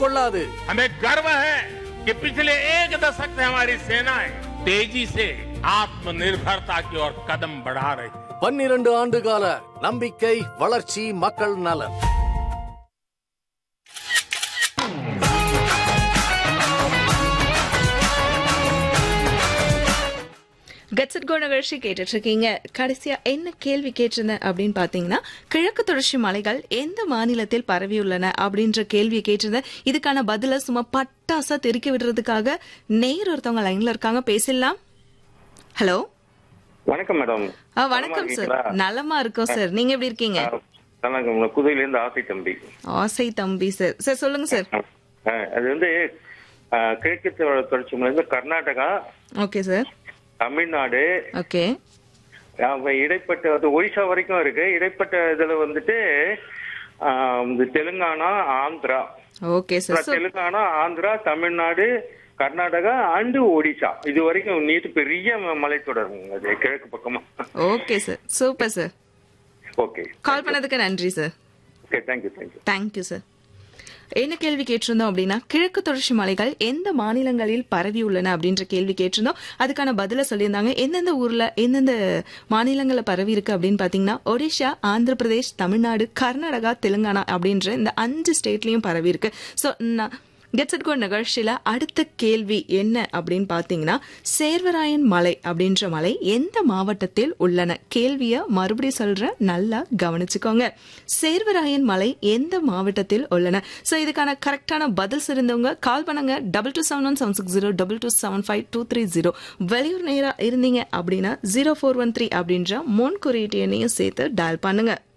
கொள்ளாது हमें गर्व है कि पिछले एक दशक से हमारी सेनाएं तेजी से आत्मनिर्भरता की ओर कदम बढ़ा रही है பன்னிரண்டு ஆண்டு கால நம்பிக்கை வளர்ச்சி மக்கள் நலன் கட்சட் கோ நிகழ்ச்சி கேட்டுட்டு இருக்கீங்க கடைசியா என்ன கேள்வி கேட்டிருந்தேன் அப்படின்னு பாத்தீங்கன்னா கிழக்கு தொடர்ச்சி மலைகள் எந்த மாநிலத்தில் பரவியுள்ளன அப்படின்ற கேள்வியை கேட்டிருந்தேன் இதுக்கான பதில சும்மா பட்டாசா தெறிக்க விடுறதுக்காக நேர் ஒருத்தவங்க லைன்ல இருக்காங்க பேசிடலாம் ஹலோ வணக்கம் மேடம் ஆ, வணக்கம் சார் நலமா இருக்கோம் சார் நீங்க எப்படி இருக்கீங்க வணக்கம் குதிரையில இருந்து ஆசை தம்பி ஆசை தம்பி சார் சார் சொல்லுங்க சார் ஆ, அது வந்து ஆ, கிழக்கு தொ- தொடர்ச்சி மலை வந்து Karnataka okay sir Tamil Nadu okay அப்ப இடைப்பட்ட அது ஒடிசா வரைக்கும் இருக்கு இடைப்பட்ட இதுல வந்துட்டு ஆ, இந்த Telangana Andhra okay sir Telangana Andhra Tamil Nadu Karnataka and Odisha இது வரைக்கும் நீட்டு பெரிய ம- மலைத்தொடருங்க அது கிழக்கு பக்கமா okay sir super sir okay call பண்ணதுக்கு நன்றி sir okay thank you thank you thank you sir என்ன கேள்வி கேட்டிருந்தோம் அப்படின்னா கிழக்கு தொடர்ச்சி மலைகள் எந்த மாநிலங்களில் பரவி உள்ளன அப்படின்ற கேள்வி கேட்டிருந்தோம் அதுக்கான பதில சொல்லியிருந்தாங்க எந்தெந்த ஊர்ல எந்தெந்த மாநிலங்கள்ல பரவி இருக்கு அப்படின்னு பாத்தீங்கன்னா ஒடிஷா ஆந்திர பிரதேஷ் தமிழ்நாடு கர்நாடகா தெலுங்கானா அப்படின்ற இந்த அஞ்சு ஸ்டேட்லயும் பரவி இருக்கு ஸோ கெட்ஸ் இட் கோ நிகழ்ச்சியில அடுத்த கேள்வி என்ன அப்படின்னு பாத்தீங்கன்னா சேர்வராயன் மலை அப்படின்ற மலை எந்த மாவட்டத்தில் உள்ளன கேள்விய மறுபடியும் சொல்றேன் நல்லா கவனிச்சுக்கோங்க சேர்வராயன் மலை எந்த மாவட்டத்தில் உள்ளன சோ இதுக்கான கரெக்டான பதில் இருந்தவங்க கால் பண்ணுங்க double two seven one seven six zero double two seven five two three zero வெளியூர் நேரா இருந்தீங்க அப்படின்னா ஜீரோ ஃபோர் ஒன் த்ரீ அப்படின்ற முன் குறியீட்டு எண்ணையும் சேர்த்து டயல் பண்ணுங்க